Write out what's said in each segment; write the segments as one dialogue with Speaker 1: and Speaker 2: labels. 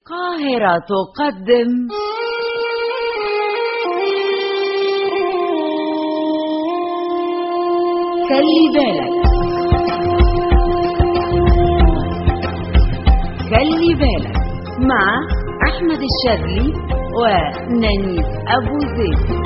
Speaker 1: القاهرة تقدم خلي بالك خلي بالك مع أحمد الشاذلي ونانيس أبو زيد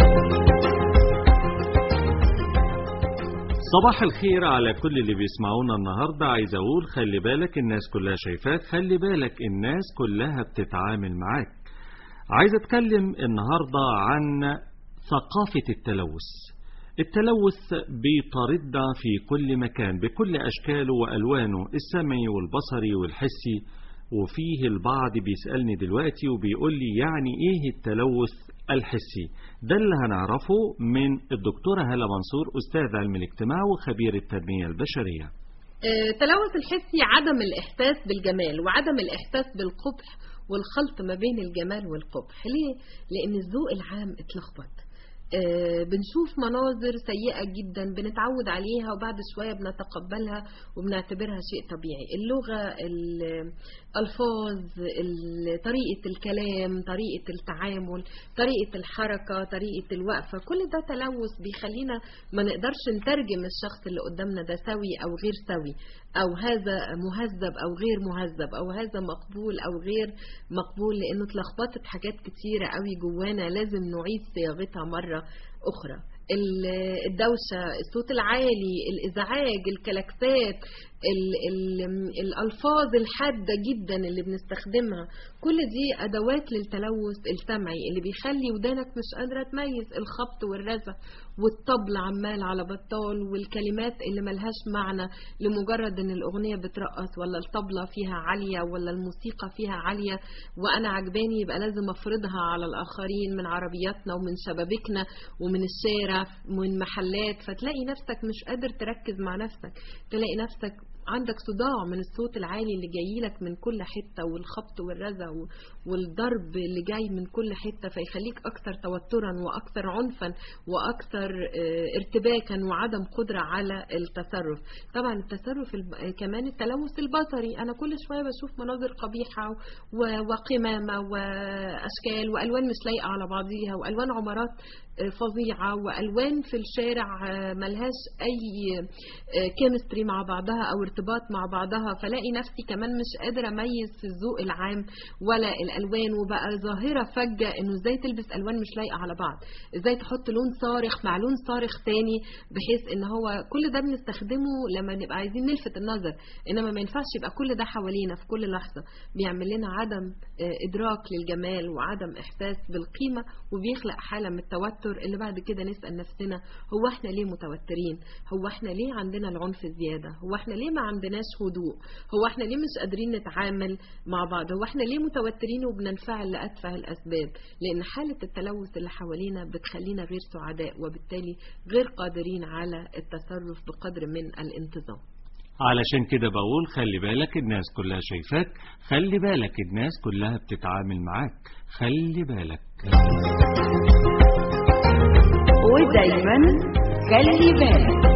Speaker 2: صباح الخير على كل اللي بيسمعونا النهاردة عايز أقول خلي بالك الناس كلها شايفاك خلي بالك الناس كلها بتتعامل معاك عايز أتكلم النهاردة عن ثقافة التلوث التلوث بيطاردنا في كل مكان بكل أشكاله وألوانه السمعي والبصري والحسي وفيه البعض بيسألني دلوقتي وبيقول لي يعني إيه التلوث الحسي ده اللي هنعرفه من الدكتورة هالة منصور أستاذ علم الاجتماع وخبير التنمية البشرية
Speaker 3: التلوث الحسي عدم الإحساس بالجمال وعدم الإحساس بالقبح والخلط ما بين الجمال والقبح ليه؟ لأن الذوق العام اتلخبط بنشوف مناظر سيئة جدا بنتعود عليها وبعد شوية بنتقبلها وبنعتبرها شيء طبيعي اللغة الألفاظ طريقة الكلام طريقة التعامل طريقة الحركة طريقة الوقفة كل ده تلوث بيخلينا ما نقدرش نترجم الشخص اللي قدامنا ده سوي أو غير سوي أو هذا مهذب أو غير مهذب أو هذا مقبول أو غير مقبول لأنه اتلخبطت حاجات كتيرة قوي جوانا لازم نعيد صياغتها مرة أخرى الدوشة الصوت العالي الإزعاج الكلاكسات ال ال الألفاظ الحادة جدا اللي بنستخدمها كل دي أدوات للتلوث السمعي اللي بيخلي ودانك مش قادرة تميز الخبط والرزع والطبل عمال على بطال والكلمات اللي ملهاش معنى لمجرد ان الأغنية بترقص ولا الطبلة فيها عالية ولا الموسيقى فيها عالية وأنا عجباني يبقى لازم أفرضها على الآخرين من عربياتنا ومن شبابيكنا ومن الشارع ومن محلات فتلاقي نفسك مش قادر تركز مع نفسك تلاقي نفسك عندك صداع من الصوت العالي اللي جاي لك من كل حتة والخبط والرزع والضرب اللي جاي من كل حتة فيخليك أكثر توترا وأكثر عنفا وأكثر ارتباكا وعدم قدرة على التصرف طبعا التصرف كمان التلوث البصري أنا كل شوية بشوف مناظر قبيحة وقمامة وأشكال وألوان مش لايقة على بعضيها وألوان عمارات فظيعة وألوان في الشارع ملهاش أي كيمستري مع بعضها أو ارتباط مع بعضها فلاقي نفسي كمان مش قادرة أميز في الذوق العام ولا الألوان وبقى ظاهرة فجة إنه إزاي تلبس ألوان مش لايقة على بعض إزاي تحط لون صارخ مع لون صارخ تاني بحيث إن هو كل ده بنستخدمه لما نبقى عايزين نلفت النظر إنما ما ينفعش يبقى كل ده حوالينا في كل لحظة بيعمل لنا عدم إدراك للجمال وعدم إحساس بالقيمة وبيخلق حالة من التوتر التوتر اللي بعد كده نسأل نفسنا هو احنا ليه متوترين هو احنا ليه عندنا العنف الزيادة هو احنا ليه ما عندناش هدوء هو احنا ليه مش قادرين نتعامل مع بعض هو احنا ليه متوترين وبننفعل لأتفه الأسباب لأن حالة التلوث اللي حوالينا بتخلينا غير سعداء وبالتالي غير قادرين على التصرف بقدر من الانتظام
Speaker 2: علشان كده بقول خلي بالك الناس كلها شايفاك خلي بالك الناس كلها بتتعامل معاك خلي بالك
Speaker 1: ودايما خلي بالك